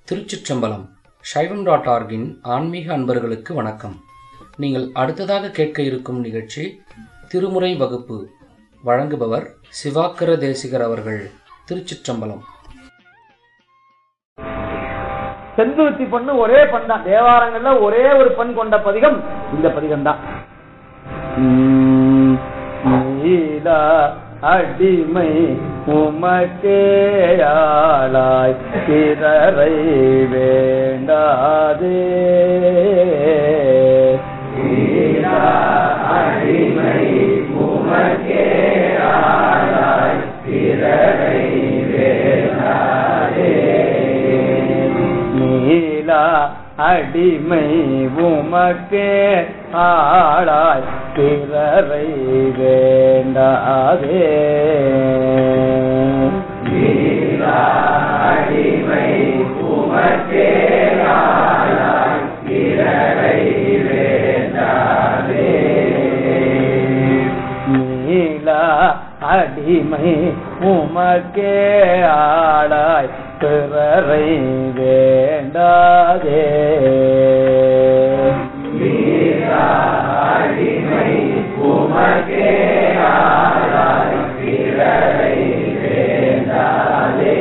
திருச்சிற்றம்பலம் சைவம் டாட் ஆர்கின் ஆன்மீக அன்பர்களுக்கு வணக்கம் நீங்கள் அடுத்ததாக கேட்க இருக்கும் நிகழ்ச்சி திருமுறை வகுப்பு வழங்குபவர் சிவாக்கர தேசிகர் அவர்கள் திருச்சிற்றம்பலம் செந்துருத்தி பண்ணு ஒரே பண் தான் தேவாரங்கள்ல ஒரே ஒரு பண் கொண்ட பதிகம் இந்த பதிகம் தான் நீலா அடிமை உமக்கேயாளாய் பிறரை வேண்டாதே நீலா அடிமை உமக்கேயாளாய் பிறரை வேண்டாதே நீலா அடிமை உமக்கே ஆளாய் பிறரை வேண்டாதே நீலா அடிமை உமக்கே ஆளாய் பிறரை வேண்டாதே நீலா அடிமை உமக்கே ஆளாய் பிறரை வேண்டாதே நீலா அடிமை உமக்கே ஆளாய் பிறரை வேண்டாதே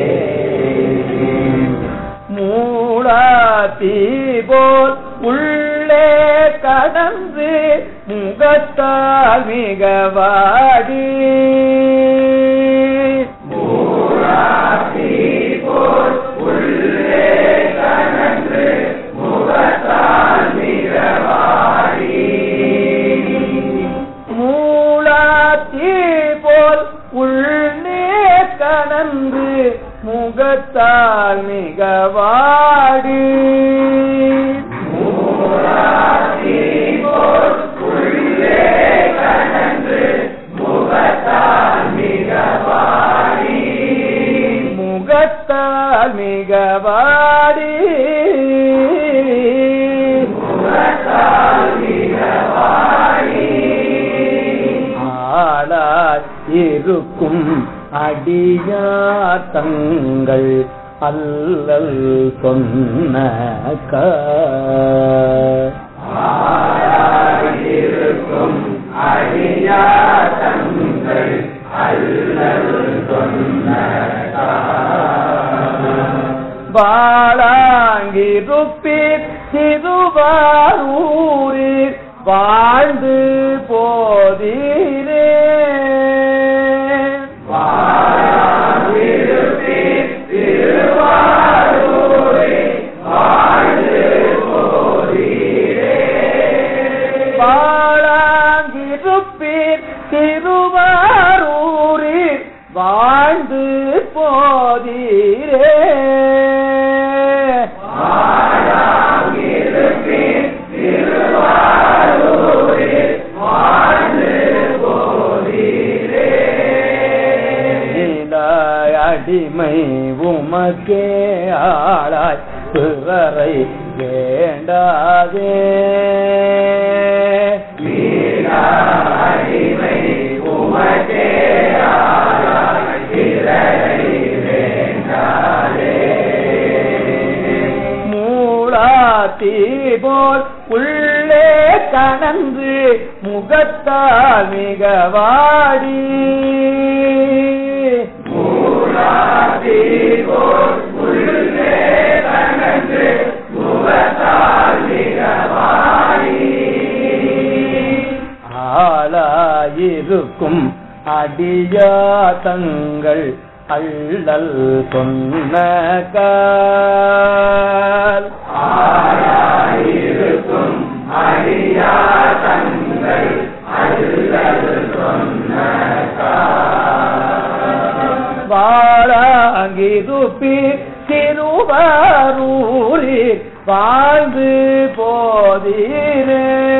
மூளாத்தி போல் உள்ளே கடந்து முகத்தால் மிக வாடி மூளாத்தி போல் உள்ளே கடந்து முகத்தால் மிக வாடி முகத்தால் மிக வாடி ஆளாய் இருக்கும் அடியார் தங்கள் அல்லல் சொன்ன இருக்கும் அடியார் தங்கள் அல்லல் சொன்ன வாழாங்கிருப்பீர் திருவாரூரில் வாழ்ந்து போதீரே வாழாங்கிருப்பீர் திருவாரூரில் வாழ்ந்து போதீரே நீலாய் அடிமை உமக்கே ஆளாய் பிறரை வேண்டாதே அடிமை உமக்கே ஆளாய் பிறரை வேண்டாதே மூளாத்தி போல் உள்ளே கணந்து முகத்தால் மிக வாடி மூளாத்தி போல் உள்ளே கணந்து முகத்தால் மிக வாடி ஆளாயிருக்கும் அடியா தங்கள் அள்ளல் சொன்ன கால் ஆளாயிருக்கும் அடியா தங்கள் அள்ளல் சொன்ன வாழாங்கிருப்பி திருவாரூரில் வாழ்ந்து போதீரே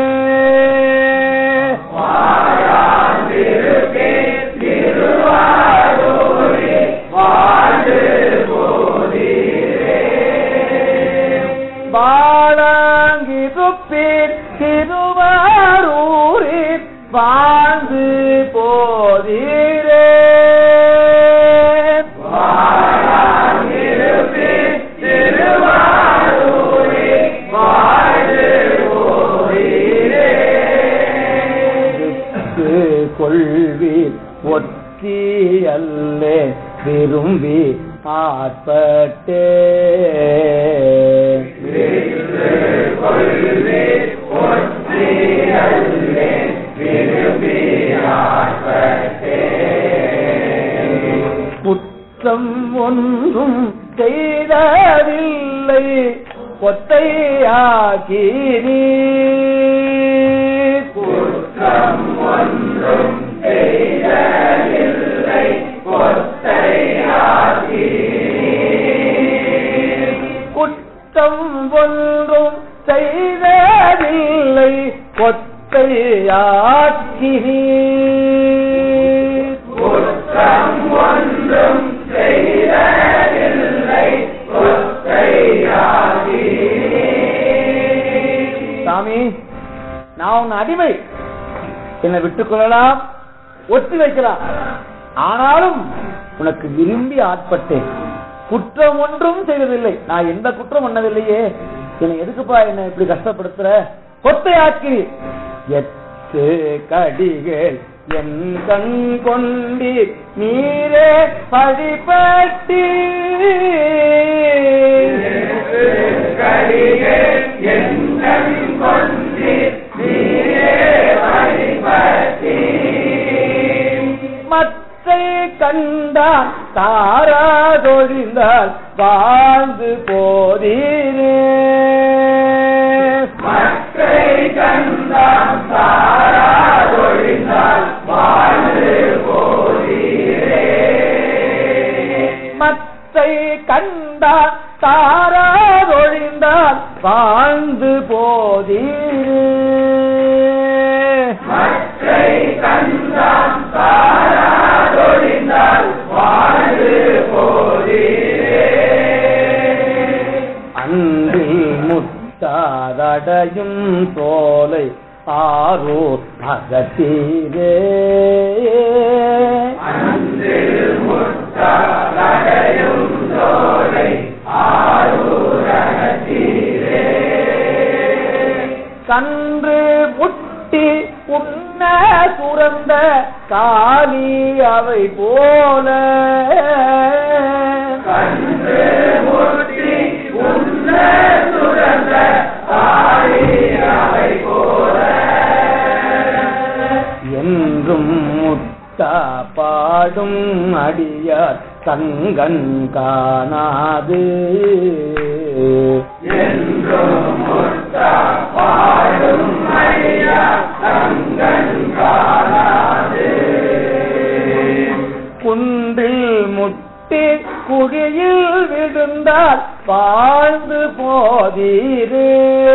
வாழாங்கிருப்பீர் திருவாரூரில் வாழ்ந்து போதீரே வாழாங்கிருப்பீர் திருவாரூரில் ஆட்பட்டே குற்றம் ஒன்றும் செய்ததில்லை கொத்தையாக்கி நீ குற்றம் ஒன்றும் செய்ததில்லை கொத்தையாக்கி குற்றம் ஒன்றும் செய்ததில்லை கொத்தையாக்கி நீ குற்றம் ஒன்றும் செய்ததில்லை கொத்தையாகி சாமி நான் உன் அடிமை என்னை விட்டுக் கொள்ளலாம் ஒத்தி வைக்கலாம் ஆனாலும் உனக்கு விரும்பி ஆட்பட்டேன் குற்றம் ஒன்றும் செய்ததில்லை நான் எந்த குற்றம் பண்ணவில்லையே என்னை எதுக்குப்பா என்ன இப்படி கஷ்டப்படுத்துற கொத்தையாக்கி எத்து கடிகள் என் கண் கொண்டி நீரே பழிபட்டி மற்றை கண்டான் தாராதொழிந்தால் வாழ்ந்து போதீரே மற்றை கண்டான் தாராதொழிந்தால் வாழ்ந்து போதீரே மற்றை கண்டான் தாராதொழிந்தால் வாழ்ந்து போதீரே மற்றை கண்டான் தாராதொழிந்தால் வாழ்ந்து போதீரே அன்றில் முத்தாதடையும் தோலை ஆரூர் அகத்தீரே அன்றில் முத்தாதடையும் தோலை ஆரூர் அகத்தீரே கன்று முட்டி உண்ண சுரந்த காலி அவை போல கன்று முட்டி உண்ண சுரந்த காலி அவை போல என்றும் முத்தா பாடும் அடியார் தங்கன் காணாது என்றும் முத்தா பாடும் அடியார் தங்கன் காணாது குன்றில் முட்டி குழியில் விழுந்தால் வாழ்ந்து போதீரே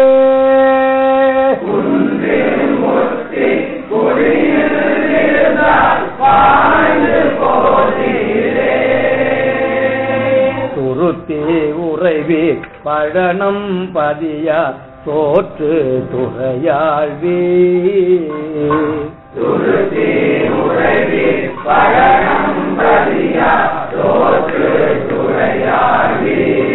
குன்றில் முட்டி குழியில் விழுந்தால் வாழ்ந்து போதீரே துருத்தி உறைவி பழனம் பதியா தோற்று துறையாழ்வி துருத்தி உறைவி பழனம் பதியா தோற்று துறையாழ்வி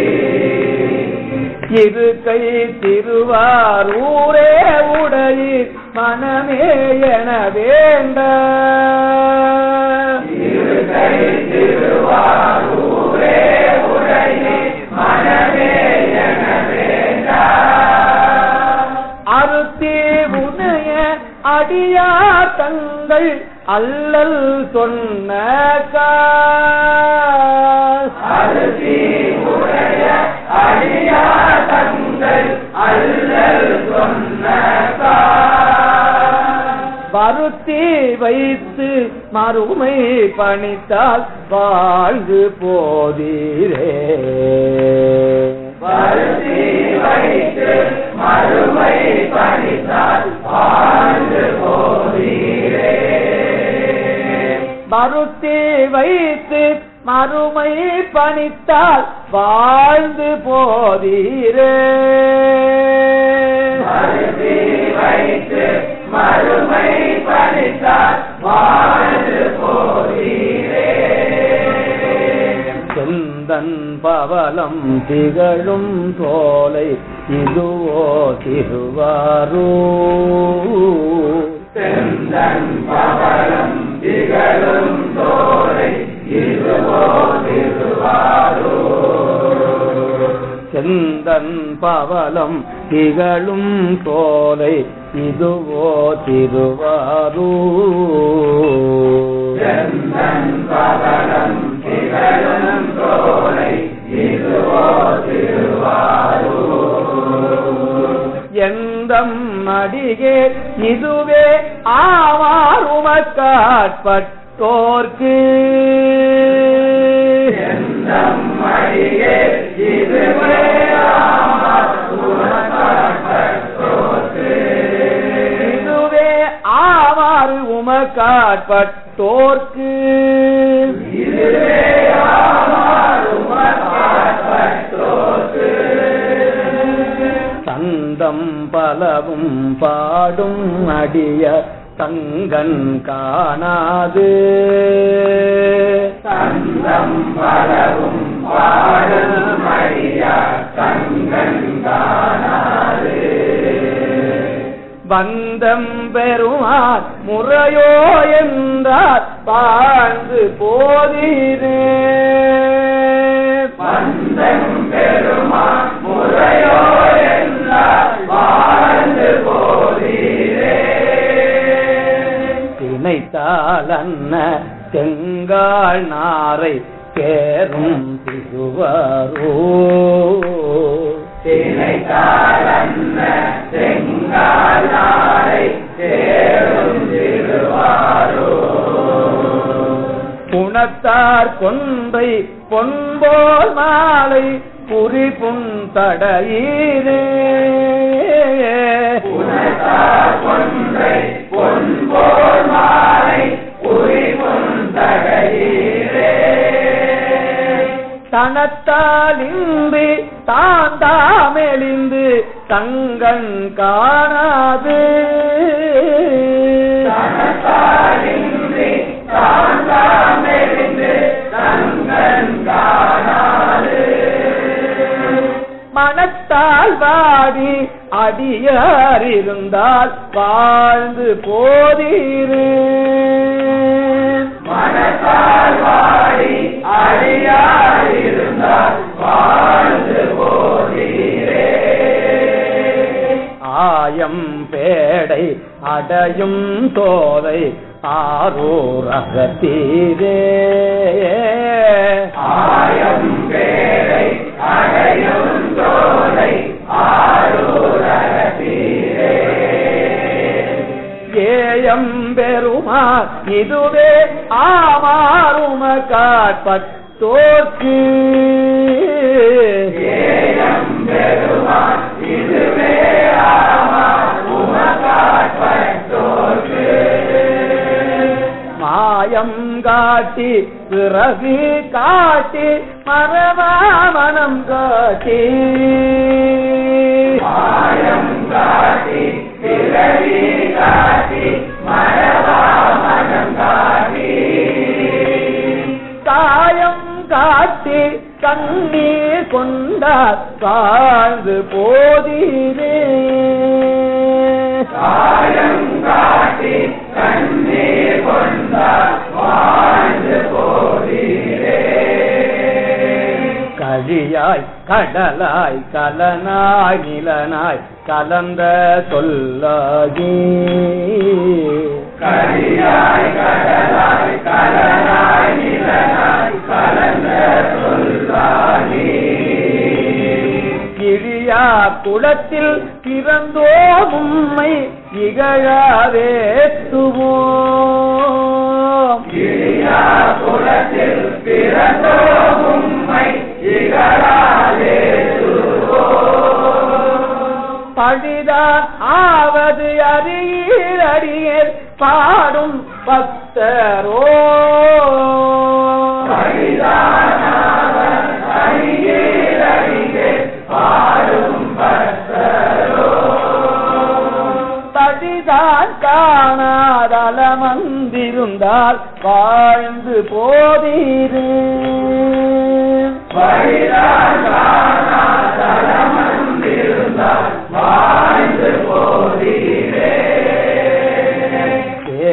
இரு கை திருவாரூரே உடையீர் மனமே என வேண்ட இரு கை திருவாரூரே உடையீர் மனமே என வேண்ட அறுத்தி உனைய அடியா தங்கள் அல்லல் சொன்ன அறுத்தி உடைய அடியா தங்கள் அல்லல் சொன்ன வருத்தி வைத்து மறுமை பணித்தால் வாழ்ந்து போதீரே வருத்தி வைத்து மறுமை பணித்தால் வாழ்ந்து போதீரே வருத்தி வைத்து மறுமை பணித்தால் வாழ்ந்து போதீரே வைத்து மறுமை பணித்தால் வாழ்ந்து போதீரே செந்தன் பவளம் திகழும் தோலை இதுவோ திருவாரூர் செந்தன் பவளம் திகழும் தோலை இதுவோ திருவாரூர் செந்தன் பவளம் திகழும் சோலை இதுவோ திருவாரூர் எந்தம் நடிகே இதுவே ஆவார் உமக்காட்பட்டோர்க்கு இதுவே ஆவார் உமக்காட்பட்டோர்க்கு சந்தம் பலவும் பாடும் அடிய தங்கன் காணாது சந்தம் பலவும் பாடும் அடிய தங்கன் காணாது பந்தம் பெருமார் முறையோ என்றார் வாழ்ந்து போதீரே பந்தம் பெருமார் முறையோ என்றார் வாழ்ந்து போதீரே திணைத்தால் அன்ன செங்கால் நாரை கேரும் திருவாரோ திணைத்தால் அன்ன செங்கால் நாரை கேரும் திருவாரோ புணத்தார் கொன்றை பொன்போல் மாலை புரி புன் தடையீரே புணத்தார் கொன்றை பொன்போல் மாலை புரி புன் தடையீரே தனத்தாலின்றி தாந்தாமெளிந்து தங்கன் காணாது தனத்தாலின்றி தாந்தாமெளிந்து தங்கன் காணாது மனத்தால் வாடி அடியார் இருந்தால் வாழ்ந்து போதீரு மனத்தால் வாடி அடியார் இருந்தால் வாழ்ந்து போதீரே ஆயம் பேடை அடையும் தோதை ஆரூர் அகத்தீரே ஆயம் பேடை அடையும் தோதை ஆரூர் அகத்தீரே ஏயம் பெருமார் இதுவே ஆமாறும காட்பட்டோர்க்கு ஏயம் பெருமார் இதுவே மாயம் காட்டி பிறகு காட்டி மரமா மனம் காட்டி மாயம் காட்டி பிறகு காட்டி மரமா மனம் காட்டி காயம் காட்டி கண்ணீர் கொண்டார் வாழ்ந்து போதீரே காயம் காட்டி கண்ணீர் கொண்டார் வாழ்ந்து போதீரே கழியாய் கடலாய் கலனாய் நிலனாய் கலந்த சொல்லாகி கழியாய் கடலாய் கலனாய் நிலனாய் கலந்த சொல்லாகி கிழியா குளத்தில் பிறந்தோ உம்மை இகழாவேத்துவோம் கிழியா குளத்தில் பிறந்தோ உம்மை பழிதான் ஆவது அறியீர் அடியேர் பாடும் பக்தரோ தடிதான் காணாதளமந்திருந்தால் வாழ்ந்து போதீரு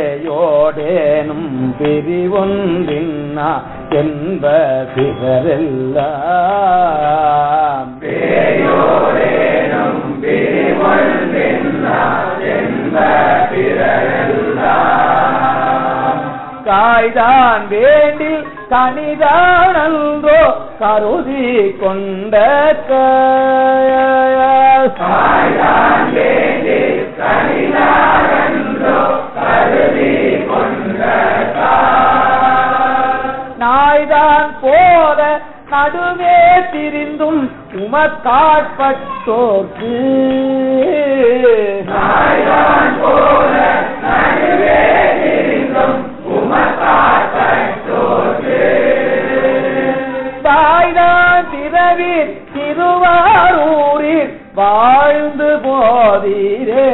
ஏயோடேனும் பிரிவொன்றின்னா என்ப சிவரெல்லாம் தாய்தான் வேண்டில் கனிதானன்றோ கருதி கொண்ட நாய்தான் போல நடுவே திரிந்தும் உமக்காட்பட்டோர்க்கு தாய்தான் திரவீர் திருவாரூரில் வாழ்ந்து போதீரே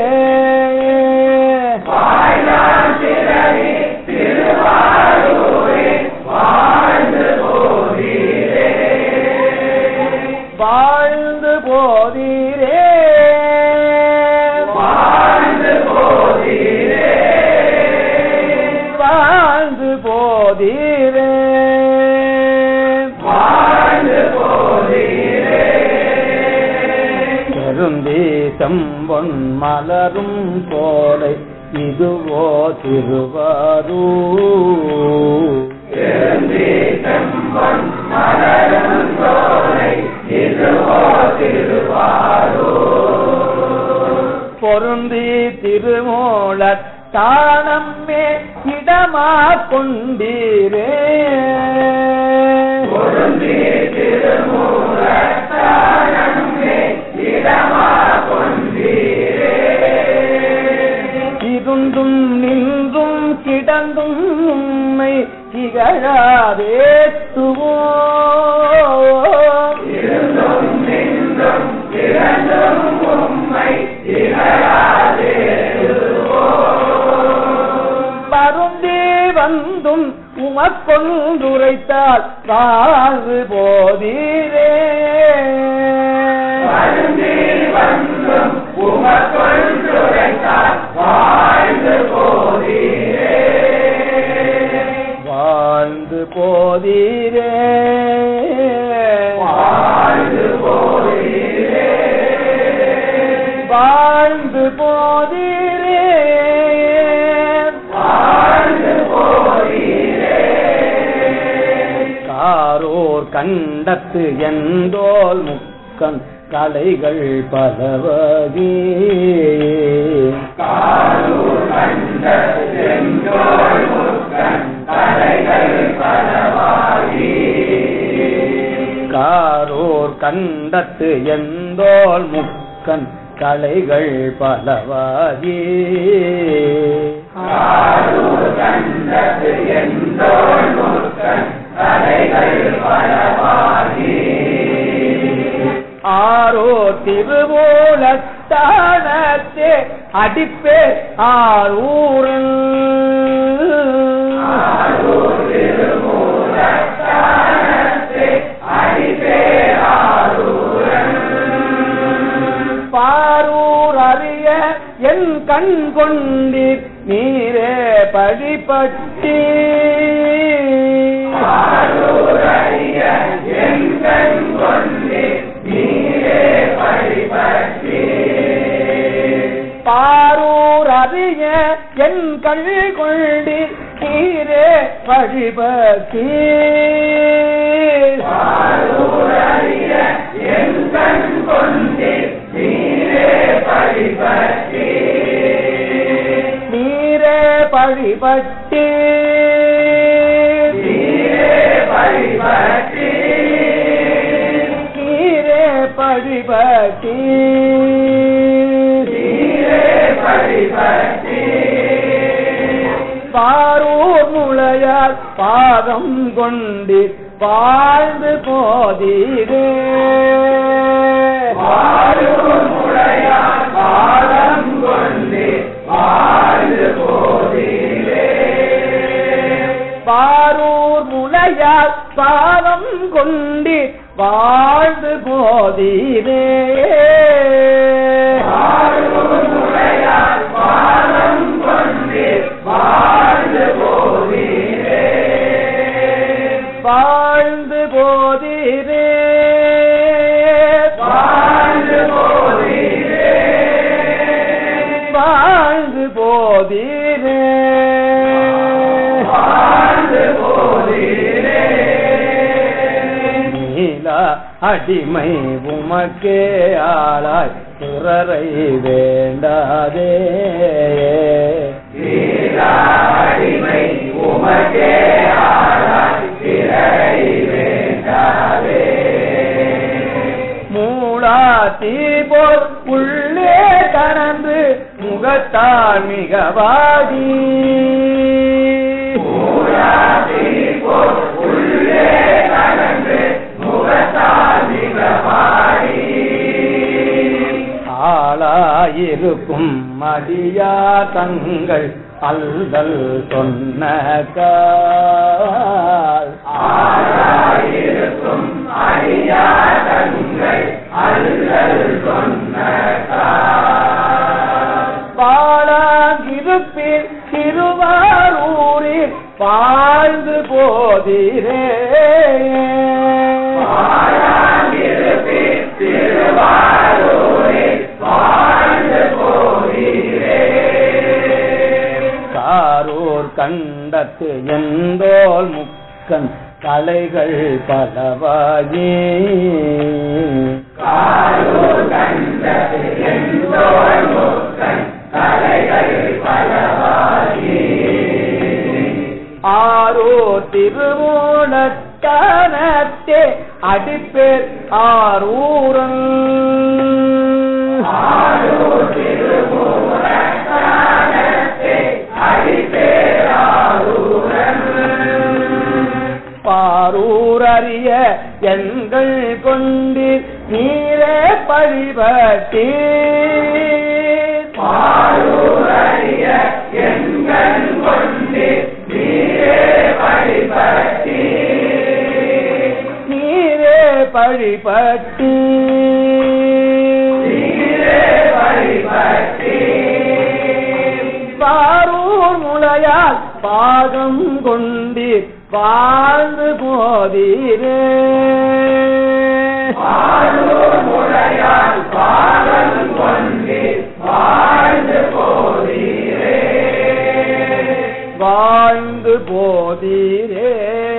வாழ்ந்து போதீரே வாழ்ந்து போதீரே பெருந்தீசம் பொன் மலரும் சோலை இதுவோ திருவாரூர் பொருந்தி திருமூல தானம்மே இடமா கொண்டீரே இருந்தும் நின்றும் கிடந்தும் உம்மை திகழாதேத்துவோம் பருந்தி வந்தும் உமக்கொண்டுரைத்தால் வாழ்வு போதீரே வாழ்ந்து போதீரே வாழ்ந்து போதீரே காரோர் கண்டத்து எந்தோல் முக்கன் கலைகள் பலவகே காரோர் கண்டத்து எந்தோல் முக்கன் கலைகள் பலவாகி ஆரோ திருமூலத்தானத்தே அடிப்பே ஆரூரன் பாரூர் அறிய என் கண் கொண்டீர் நீரே படிப்பட்டி பாரூர் அறிய என் கண் கொண்டீர் நீரே வழிபட்டி நீரே பழிபட்டி நீரே பழிபட்டி பாரூர் முளையால் பாதம் கொண்டு வாழ்ந்து போதீரே பாரூர் முளையால் பாதம் கொண்டு வாழ்ந்து போதீரே வாழ்ந்து போதீரே வாழ்ந்து போதீரே அடிமை உமக்கே ஆளாய் பிறரை வேண்டாதே மூளாத்தி போல் உள்ளே கணந்து முகத்தால் மிக வாடி ஆளாயிருக்கும் மடியா தங்கள் அல்லல் சொன்ன கால் பாழாகிருப்பில் திருவாரூரில் வாழ்ந்து போதிரே காரூர் கண்டத்து எந்தோல் முக்கன் கலைகள் பலவாகி ஆரோ திருமூலத்தானத்தே அடிப்பேர் ஆரூரன் பாரூரறிய எங்கள் கொண்டு நீரே பழிபட்டீர் நீரே பழிபட்டு பாரூர் முளையால் பாகம் கொண்டு வாழ்ந்து போதீரே வாழ்ந்து போதீரே